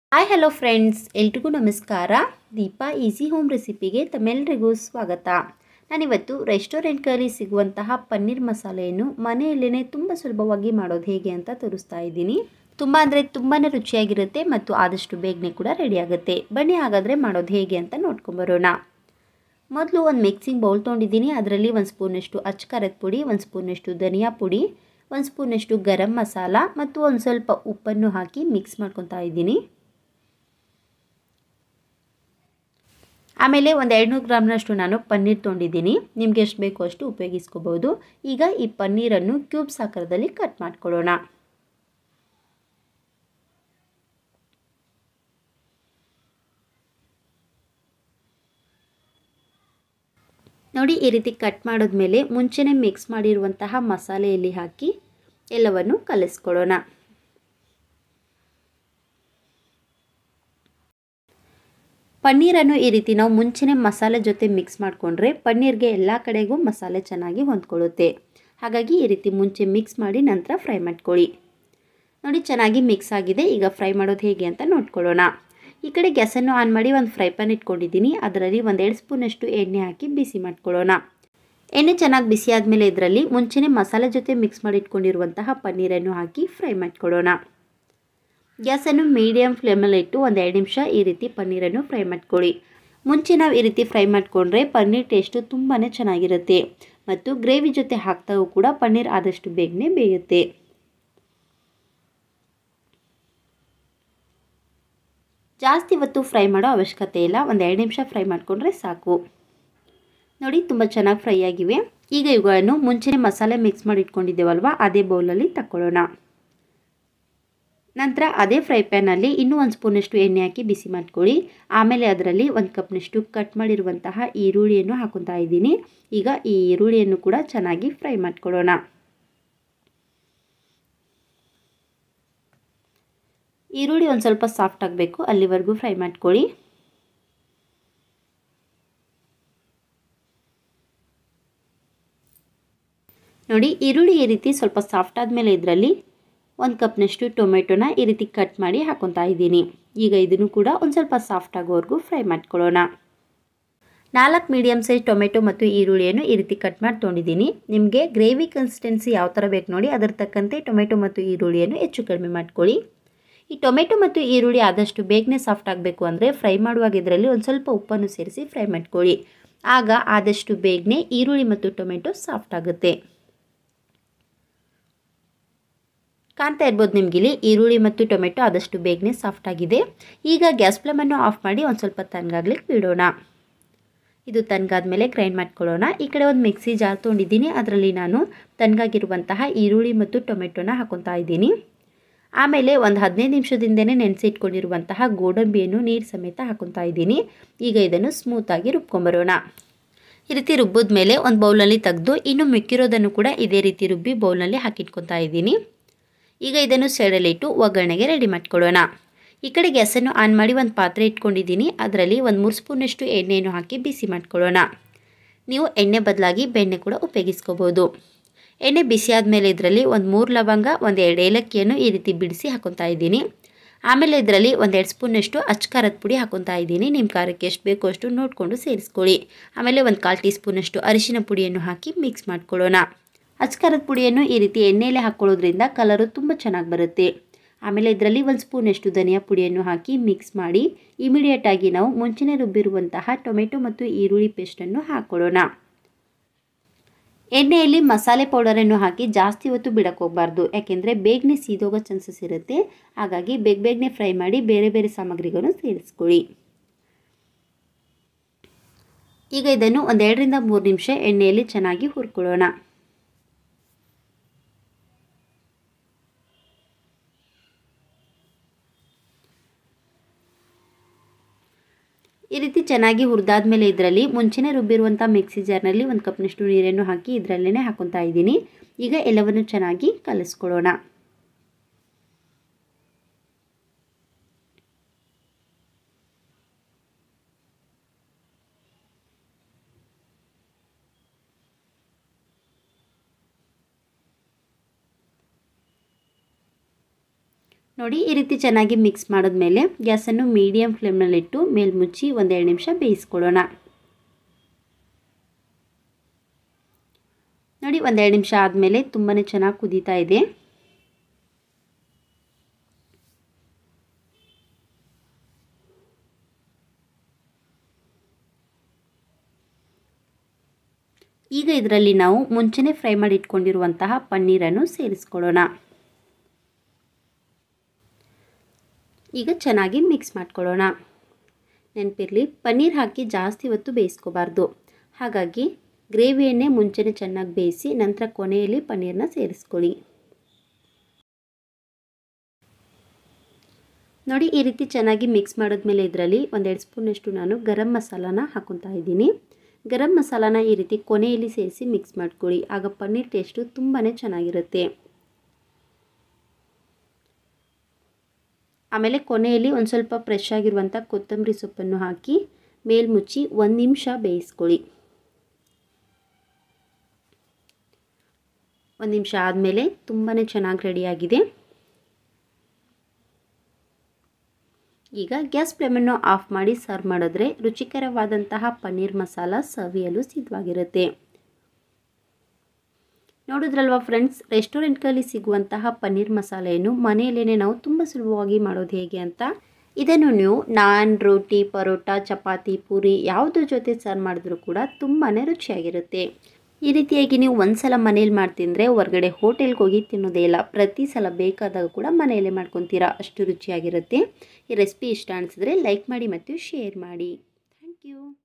hi hello friends ಎಲ್ರಿಗೂ ನಮಸ್ಕಾರ Deepa easy home ರೆಸಿಪಿಗೆ ತಮ್ಮೆಲ್ಲರಿಗೂ ಸ್ವಾಗತ ನಾನಿವತ್ತು ರೆಸ್ಟೋರೆಂಟ್ಗಳಲ್ಲಿ ಸಿಗುವಂತಹ ಪನ್ನೀರ್ ಮಸಾಲೆಯನ್ನು ಮನೆಯಲ್ಲೇ ತುಂಬ ಸುಲಭವಾಗಿ ಮಾಡೋದು ಹೇಗೆ ಅಂತ ತೋರಿಸ್ತಾ ಇದ್ದೀನಿ ತುಂಬ ಅಂದರೆ ತುಂಬಾ ರುಚಿಯಾಗಿರುತ್ತೆ ಮತ್ತು ಆದಷ್ಟು ಬೇಗನೆ ಕೂಡ ರೆಡಿ ಆಗುತ್ತೆ ಬನ್ನಿ ಹಾಗಾದರೆ ಮಾಡೋದು ಹೇಗೆ ಅಂತ ನೋಡ್ಕೊಂಬರೋಣ ಮೊದಲು ಒಂದು ಮಿಕ್ಸಿಂಗ್ ಬೌಲ್ ತೊಗೊಂಡಿದ್ದೀನಿ ಅದರಲ್ಲಿ ಒಂದು ಸ್ಪೂನಷ್ಟು ಅಚ್ಚ ಖಾರದ ಪುಡಿ ಒಂದು ಸ್ಪೂನಷ್ಟು ಧನಿಯಾ ಪುಡಿ ಒಂದು ಸ್ಪೂನಷ್ಟು ಗರಂ ಮಸಾಲ ಮತ್ತು ಒಂದು ಸ್ವಲ್ಪ ಉಪ್ಪನ್ನು ಹಾಕಿ ಮಿಕ್ಸ್ ಮಾಡ್ಕೊತಾ ಇದ್ದೀನಿ ಆಮೇಲೆ ಒಂದು ಎರಡುನೂರು ಗ್ರಾಮ್ನಷ್ಟು ನಾನು ಪನ್ನೀರ್ ತೊಗೊಂಡಿದ್ದೀನಿ ನಿಮಗೆ ಎಷ್ಟು ಬೇಕೋ ಅಷ್ಟು ಉಪಯೋಗಿಸ್ಕೋಬೋದು ಈಗ ಈ ಪನ್ನೀರನ್ನು ಕ್ಯೂಬ್ಸ್ ಆಕಾರದಲ್ಲಿ ಕಟ್ ಮಾಡ್ಕೊಳ್ಳೋಣ ನೋಡಿ ಈ ರೀತಿ ಕಟ್ ಮಾಡಿದ್ಮೇಲೆ ಮುಂಚೆನೇ ಮಿಕ್ಸ್ ಮಾಡಿರುವಂತಹ ಮಸಾಲೆಯಲ್ಲಿ ಹಾಕಿ ಎಲ್ಲವನ್ನು ಕಲಿಸ್ಕೊಳ್ಳೋಣ ಪನ್ನೀರನ್ನು ಈ ರೀತಿ ನಾವು ಮುಂಚೆನೇ ಮಸಾಲೆ ಜೊತೆ ಮಿಕ್ಸ್ ಮಾಡಿಕೊಂಡ್ರೆ ಪನ್ನೀರ್ಗೆ ಎಲ್ಲ ಕಡೆಗೂ ಮಸಾಲೆ ಚೆನ್ನಾಗಿ ಹೊಂದ್ಕೊಳ್ಳುತ್ತೆ ಹಾಗಾಗಿ ಈ ರೀತಿ ಮುಂಚೆ ಮಿಕ್ಸ್ ಮಾಡಿ ನಂತರ ಫ್ರೈ ಮಾಡ್ಕೊಳ್ಳಿ ನೋಡಿ ಚೆನ್ನಾಗಿ ಮಿಕ್ಸ್ ಆಗಿದೆ ಈಗ ಫ್ರೈ ಮಾಡೋದು ಹೇಗೆ ಅಂತ ನೋಡ್ಕೊಳ್ಳೋಣ ಈ ಕಡೆ ಗ್ಯಾಸನ್ನು ಆನ್ ಮಾಡಿ ಒಂದು ಫ್ರೈ ಪ್ಯಾನ್ ಇಟ್ಕೊಂಡಿದ್ದೀನಿ ಅದರಲ್ಲಿ ಒಂದೆರಡು ಸ್ಪೂನಷ್ಟು ಎಣ್ಣೆ ಹಾಕಿ ಬಿಸಿ ಮಾಡ್ಕೊಳ್ಳೋಣ ಎಣ್ಣೆ ಚೆನ್ನಾಗಿ ಬಿಸಿ ಆದಮೇಲೆ ಇದರಲ್ಲಿ ಮುಂಚೆನೇ ಮಸಾಲೆ ಜೊತೆ ಮಿಕ್ಸ್ ಮಾಡಿ ಇಟ್ಕೊಂಡಿರುವಂತಹ ಪನ್ನೀರನ್ನು ಹಾಕಿ ಫ್ರೈ ಮಾಡ್ಕೊಳ್ಳೋಣ ಗ್ಯಾಸನ್ನು ಮೀಡಿಯಮ್ ಫ್ಲೇಮಲ್ಲಿ ಇಟ್ಟು ಒಂದು ಎರಡು ನಿಮಿಷ ಈ ರೀತಿ ಪನ್ನೀರನ್ನು ಫ್ರೈ ಮಾಡ್ಕೊಳ್ಳಿ ಮುಂಚೆ ನಾವು ಈ ರೀತಿ ಫ್ರೈ ಮಾಡಿಕೊಂಡ್ರೆ ಪನ್ನೀರ್ ಟೇಸ್ಟು ತುಂಬಾ ಚೆನ್ನಾಗಿರುತ್ತೆ ಮತ್ತು ಗ್ರೇವಿ ಜೊತೆ ಹಾಕ್ತಾಗೂ ಕೂಡ ಪನ್ನೀರ್ ಆದಷ್ಟು ಬೇಗನೆ ಬೇಯುತ್ತೆ ಜಾಸ್ತಿ ಹೊತ್ತು ಫ್ರೈ ಮಾಡೋ ಅವಶ್ಯಕತೆ ಇಲ್ಲ ಒಂದು ಎರಡು ನಿಮಿಷ ಫ್ರೈ ಮಾಡಿಕೊಂಡ್ರೆ ಸಾಕು ನೋಡಿ ತುಂಬ ಚೆನ್ನಾಗಿ ಫ್ರೈ ಆಗಿವೆ ಈಗ ಇವುಗಳನ್ನು ಮುಂಚೆನೇ ಮಸಾಲೆ ಮಿಕ್ಸ್ ಮಾಡಿ ಇಟ್ಕೊಂಡಿದ್ದೇವಲ್ವ ಅದೇ ಬೌಲಲ್ಲಿ ತಗೊಳ್ಳೋಣ ನಂತರ ಅದೇ ಫ್ರೈ ಪ್ಯಾನಲ್ಲಿ ಇನ್ನೂ ಒಂದು ಸ್ಪೂನಷ್ಟು ಎಣ್ಣೆ ಹಾಕಿ ಬಿಸಿ ಮಾಡ್ಕೊಳ್ಳಿ ಆಮೇಲೆ ಅದರಲ್ಲಿ ಒಂದು ಕಪ್ನಷ್ಟು ಕಟ್ ಮಾಡಿರುವಂತಹ ಈರುಳ್ಳಿಯನ್ನು ಹಾಕೊತಾ ಇದ್ದೀನಿ ಈಗ ಈ ಈರುಳ್ಳಿಯನ್ನು ಕೂಡ ಚೆನ್ನಾಗಿ ಫ್ರೈ ಮಾಡ್ಕೊಳ್ಳೋಣ ಈರುಳ್ಳಿ ಒಂದು ಸ್ವಲ್ಪ ಸಾಫ್ಟ್ ಆಗಬೇಕು ಅಲ್ಲಿವರೆಗೂ ಫ್ರೈ ಮಾಡ್ಕೊಳ್ಳಿ ನೋಡಿ ಈರುಳ್ಳಿ ಈ ರೀತಿ ಸ್ವಲ್ಪ ಸಾಫ್ಟ್ ಆದಮೇಲೆ ಇದರಲ್ಲಿ ಒಂದು ಕಪ್ನಷ್ಟು ಟೊಮೆಟೊನ ಈ ರೀತಿ ಕಟ್ ಮಾಡಿ ಹಾಕೊತಾ ಇದ್ದೀನಿ ಈಗ ಇದನ್ನು ಕೂಡ ಒಂದು ಸ್ವಲ್ಪ ಸಾಫ್ಟ್ ಆಗೋವರೆಗೂ ಫ್ರೈ ಮಾಡ್ಕೊಳ್ಳೋಣ ನಾಲ್ಕು ಮೀಡಿಯಮ್ ಸೈಜ್ ಟೊಮೆಟೊ ಮತ್ತು ಈರುಳ್ಳಿಯನ್ನು ಈ ರೀತಿ ಕಟ್ ಮಾಡಿ ತೊಗೊಂಡಿದ್ದೀನಿ ನಿಮಗೆ ಗ್ರೇವಿ ಕನ್ಸಿಸ್ಟೆನ್ಸಿ ಯಾವ ಥರ ಬೇಕು ನೋಡಿ ಅದರ ತಕ್ಕಂತೆ ಟೊಮೆಟೊ ಮತ್ತು ಈರುಳ್ಳಿಯನ್ನು ಹೆಚ್ಚು ಕಡಿಮೆ ಮಾಡ್ಕೊಳ್ಳಿ ಈ ಟೊಮೆಟೊ ಮತ್ತು ಈರುಳ್ಳಿ ಆದಷ್ಟು ಬೇಗನೆ ಸಾಫ್ಟ್ ಆಗಬೇಕು ಅಂದರೆ ಫ್ರೈ ಮಾಡುವಾಗ ಇದರಲ್ಲಿ ಒಂದು ಸ್ವಲ್ಪ ಉಪ್ಪನ್ನು ಸೇರಿಸಿ ಫ್ರೈ ಮಾಡ್ಕೊಳ್ಳಿ ಆಗ ಆದಷ್ಟು ಬೇಗನೆ ಈರುಳ್ಳಿ ಮತ್ತು ಟೊಮೆಟೊ ಸಾಫ್ಟ್ ಆಗುತ್ತೆ ಕಾಣ್ತಾ ಇರ್ಬೋದು ನಿಮಗಿಲ್ಲಿ ಈರುಳ್ಳಿ ಮತ್ತು ಟೊಮೆಟೊ ಆದಷ್ಟು ಬೇಗನೆ ಸಾಫ್ಟ್ ಆಗಿದೆ ಈಗ ಗ್ಯಾಸ್ ಫ್ಲೇಮನ್ನು ಆಫ್ ಮಾಡಿ ಒಂದು ಸ್ವಲ್ಪ ತಣ್ಣಗಾಗ್ಲಿಕ್ಕೆ ಬಿಡೋಣ ಇದು ತಣ್ಣಗಾದ್ಮೇಲೆ ಗ್ರೈಂಡ್ ಮಾಡ್ಕೊಳ್ಳೋಣ ಈ ಕಡೆ ಒಂದು ಮಿಕ್ಸಿ ಜಾರ್ ತೊಗೊಂಡಿದ್ದೀನಿ ಅದರಲ್ಲಿ ನಾನು ತಣ್ಣಗಾಗಿರುವಂತಹ ಈರುಳ್ಳಿ ಮತ್ತು ಟೊಮೆಟೊನ ಹಾಕೊತಾ ಇದ್ದೀನಿ ಆಮೇಲೆ ಒಂದು ಹದಿನೈದು ನಿಮಿಷದಿಂದನೇ ನೆನೆಸಿಟ್ಕೊಂಡಿರುವಂತಹ ಗೋಡಂಬಿಯನ್ನು ನೀರು ಸಮೇತ ಹಾಕೊತಾ ಇದ್ದೀನಿ ಈಗ ಇದನ್ನು ಸ್ಮೂತಾಗಿ ರುಬ್ಕೊಂಬರೋಣ ಈ ರೀತಿ ರುಬ್ಬಿದ ಮೇಲೆ ಒಂದು ಬೌಲಲ್ಲಿ ತೆಗೆದು ಇನ್ನು ಮಿಕ್ಕಿರೋದನ್ನು ಕೂಡ ಇದೇ ರೀತಿ ರುಬ್ಬಿ ಬೌಲ್ನಲ್ಲಿ ಹಾಕಿಟ್ಕೊತಾ ಇದ್ದೀನಿ ಈಗ ಇದನ್ನು ಸೈಡಲ್ಲಿಟ್ಟು ಒಗ್ಗರಣೆಗೆ ರೆಡಿ ಮಾಡ್ಕೊಳ್ಳೋಣ ಈ ಕಡೆ ಗ್ಯಾಸನ್ನು ಆನ್ ಮಾಡಿ ಒಂದು ಪಾತ್ರೆ ಇಟ್ಕೊಂಡಿದ್ದೀನಿ ಅದರಲ್ಲಿ ಒಂದು ಮೂರು ಸ್ಪೂನಷ್ಟು ಎಣ್ಣೆಯನ್ನು ಹಾಕಿ ಬಿಸಿ ಮಾಡ್ಕೊಳ್ಳೋಣ ನೀವು ಎಣ್ಣೆ ಬದಲಾಗಿ ಬೆಣ್ಣೆ ಕೂಡ ಉಪಯೋಗಿಸ್ಕೋಬೋದು ಎಣ್ಣೆ ಬಿಸಿ ಆದಮೇಲೆ ಇದರಲ್ಲಿ ಒಂದು ಮೂರು ಲವಂಗ ಒಂದು ಎರಡು ಏಲಕ್ಕಿಯನ್ನು ಈ ರೀತಿ ಬಿಡಿಸಿ ಹಾಕೊತಾ ಇದ್ದೀನಿ ಆಮೇಲೆ ಇದರಲ್ಲಿ ಒಂದೆರಡು ಸ್ಪೂನಷ್ಟು ಅಚ್ಚ ಖಾರದ ಪುಡಿ ಹಾಕೊತಾ ಇದ್ದೀನಿ ನಿಮ್ಮ ಖಾರಕ್ಕೆ ಎಷ್ಟು ಬೇಕೋ ಅಷ್ಟು ನೋಡಿಕೊಂಡು ಸೇರಿಸ್ಕೊಳ್ಳಿ ಆಮೇಲೆ ಒಂದು ಕಾಲು ಟೀ ಸ್ಪೂನಷ್ಟು ಅರಿಶಿನ ಪುಡಿಯನ್ನು ಹಾಕಿ ಮಿಕ್ಸ್ ಮಾಡ್ಕೊಳ್ಳೋಣ ಅಚ್ಚ ಖಾರದ ಪುಡಿಯನ್ನು ಈ ರೀತಿ ಎಣ್ಣೆಯಲ್ಲೇ ಹಾಕ್ಕೊಳ್ಳೋದ್ರಿಂದ ಕಲರು ತುಂಬ ಚೆನ್ನಾಗಿ ಬರುತ್ತೆ ಆಮೇಲೆ ಇದರಲ್ಲಿ ಒಂದು ಸ್ಪೂನಷ್ಟು ಧನಿಯಾ ಪುಡಿಯನ್ನು ಹಾಕಿ ಮಿಕ್ಸ್ ಮಾಡಿ ಇಮಿಡಿಯೇಟಾಗಿ ನಾವು ಮುಂಚೆನೇ ರುಬ್ಬಿರುವಂತಹ ಟೊಮೆಟೊ ಮತ್ತು ಈರುಳ್ಳಿ ಪೇಸ್ಟನ್ನು ಹಾಕ್ಕೊಳ್ಳೋಣ ಎಣ್ಣೆಯಲ್ಲಿ ಮಸಾಲೆ ಪೌಡರನ್ನು ಹಾಕಿ ಜಾಸ್ತಿ ಹೊತ್ತು ಬಿಡಕ್ಕೆ ಹೋಗಬಾರ್ದು ಯಾಕೆಂದರೆ ಬೇಗನೆ ಸೀದೋಗೋ ಚಾನ್ಸಸ್ ಇರುತ್ತೆ ಹಾಗಾಗಿ ಬೇಗ ಬೇಗನೆ ಫ್ರೈ ಮಾಡಿ ಬೇರೆ ಬೇರೆ ಸಾಮಗ್ರಿಗಳನ್ನು ಸೇರಿಸ್ಕೊಳ್ಳಿ ಈಗ ಇದನ್ನು ಒಂದೆರಡರಿಂದ ಮೂರು ನಿಮಿಷ ಎಣ್ಣೆಯಲ್ಲಿ ಚೆನ್ನಾಗಿ ಹುರ್ಕೊಳ್ಳೋಣ ಈ ರೀತಿ ಚೆನ್ನಾಗಿ ಹುರಿದಾದ್ಮೇಲೆ ಇದರಲ್ಲಿ ಮುಂಚೆನೇ ರುಬ್ಬಿರುವಂಥ ಮಿಕ್ಸಿ ಜಾರ್ನಲ್ಲಿ ಒಂದು ಕಪ್ನಷ್ಟು ನೀರನ್ನು ಹಾಕಿ ಇದರಲ್ಲೇ ಹಾಕೊತಾ ಇದ್ದೀನಿ ಈಗ ಎಲ್ಲವನ್ನು ಚೆನ್ನಾಗಿ ಕಲಿಸ್ಕೊಳ್ಳೋಣ ನೋಡಿ ಈ ರೀತಿ ಚೆನ್ನಾಗಿ ಮಿಕ್ಸ್ ಮಾಡಿದ್ಮೇಲೆ ಗ್ಯಾಸನ್ನು ಮೀಡಿಯಮ್ ಫ್ಲೇಮ್ನಲ್ಲಿಟ್ಟು ಮೇಲ್ಮುಚ್ಚಿ ಒಂದೆರಡು ನಿಮಿಷ ಬೇಯಿಸ್ಕೊಳ್ಳೋಣ ನೋಡಿ ಒಂದೆರಡು ನಿಮಿಷ ಆದಮೇಲೆ ತುಂಬಾ ಚೆನ್ನಾಗಿ ಕುದೀತಾ ಇದೆ ಈಗ ಇದರಲ್ಲಿ ನಾವು ಮುಂಚೆನೇ ಫ್ರೈ ಮಾಡಿ ಇಟ್ಕೊಂಡಿರುವಂತಹ ಪನ್ನೀರನ್ನು ಸೇರಿಸ್ಕೊಳ್ಳೋಣ ಈಗ ಚೆನ್ನಾಗಿ ಮಿಕ್ಸ್ ಮಾಡ್ಕೊಳ್ಳೋಣ ನೆನಪಿರಲಿ ಪನ್ನೀರ್ ಹಾಕಿ ಜಾಸ್ತಿ ಹೊತ್ತು ಬೇಯಿಸ್ಕೋಬಾರ್ದು ಹಾಗಾಗಿ ಗ್ರೇವಿಯನ್ನೇ ಮುಂಚೆನೇ ಚೆನ್ನಾಗಿ ಬೇಯಿಸಿ ನಂತರ ಕೊನೆಯಲ್ಲಿ ಪನ್ನೀರನ್ನ ಸೇರಿಸ್ಕೊಳ್ಳಿ ನೋಡಿ ಈ ರೀತಿ ಚೆನ್ನಾಗಿ ಮಿಕ್ಸ್ ಮಾಡಿದ್ಮೇಲೆ ಇದರಲ್ಲಿ ಒಂದೆರಡು ಸ್ಪೂನಷ್ಟು ನಾನು ಗರಂ ಮಸಾಲಾನ ಹಾಕೊತಾ ಇದ್ದೀನಿ ಗರಂ ಮಸಾಲಾನ ಈ ರೀತಿ ಕೊನೆಯಲ್ಲಿ ಸೇರಿಸಿ ಮಿಕ್ಸ್ ಮಾಡ್ಕೊಳ್ಳಿ ಆಗ ಪನ್ನೀರ್ ಟೇಸ್ಟು ತುಂಬಾ ಚೆನ್ನಾಗಿರುತ್ತೆ ಆಮೇಲೆ ಕೊನೆಯಲ್ಲಿ ಒಂದು ಸ್ವಲ್ಪ ಫ್ರೆಶ್ ಆಗಿರುವಂಥ ಕೊತ್ತಂಬರಿ ಸೊಪ್ಪನ್ನು ಹಾಕಿ ಮೇಲ್ಮುಚ್ಚಿ ಒಂದು ನಿಮಿಷ ಬೇಯಿಸ್ಕೊಳ್ಳಿ ಒಂದು ನಿಮಿಷ ಆದಮೇಲೆ ತುಂಬಾ ಚೆನ್ನಾಗಿ ರೆಡಿಯಾಗಿದೆ ಈಗ ಗ್ಯಾಸ್ ಫ್ಲೇಮನ್ನು ಆಫ್ ಮಾಡಿ ಸರ್ವ್ ಮಾಡಿದ್ರೆ ರುಚಿಕರವಾದಂತಹ ಪನ್ನೀರ್ ಮಸಾಲ ಸವಿಯಲು ಸಿದ್ಧವಾಗಿರುತ್ತೆ ನೋಡಿದ್ರಲ್ವ ಫ್ರೆಂಡ್ಸ್ ರೆಸ್ಟೋರೆಂಟ್ಗಳಲ್ಲಿ ಸಿಗುವಂತಹ ಪನ್ನೀರ್ ಮಸಾಲೆಯನ್ನು ಮನೆಯಲ್ಲೇ ನಾವು ತುಂಬ ಸುಲಭವಾಗಿ ಮಾಡೋದು ಹೇಗೆ ಅಂತ ಇದನ್ನು ನೀವು ನಾನ್ ರೋಟಿ ಪರೋಟ ಚಪಾತಿ ಪೂರಿ ಯಾವುದ್ರ ಜೊತೆ ಸರ್ವ್ ಮಾಡಿದ್ರೂ ಕೂಡ ತುಂಬಾ ರುಚಿಯಾಗಿರುತ್ತೆ ಈ ರೀತಿಯಾಗಿ ನೀವು ಒಂದು ಸಲ ಮನೇಲಿ ಮಾಡ್ತಿದ್ರೆ ಹೊರಗಡೆ ಹೋಟೆಲ್ಗೆ ಹೋಗಿ ತಿನ್ನೋದೇ ಇಲ್ಲ ಪ್ರತಿ ಸಲ ಬೇಕಾದಾಗ ಕೂಡ ಮನೆಯಲ್ಲೇ ಮಾಡ್ಕೊತೀರಾ ಅಷ್ಟು ರುಚಿಯಾಗಿರುತ್ತೆ ಈ ರೆಸಿಪಿ ಇಷ್ಟ ಅನಿಸಿದ್ರೆ ಲೈಕ್ ಮಾಡಿ ಮತ್ತು ಶೇರ್ ಮಾಡಿ ಥ್ಯಾಂಕ್ ಯು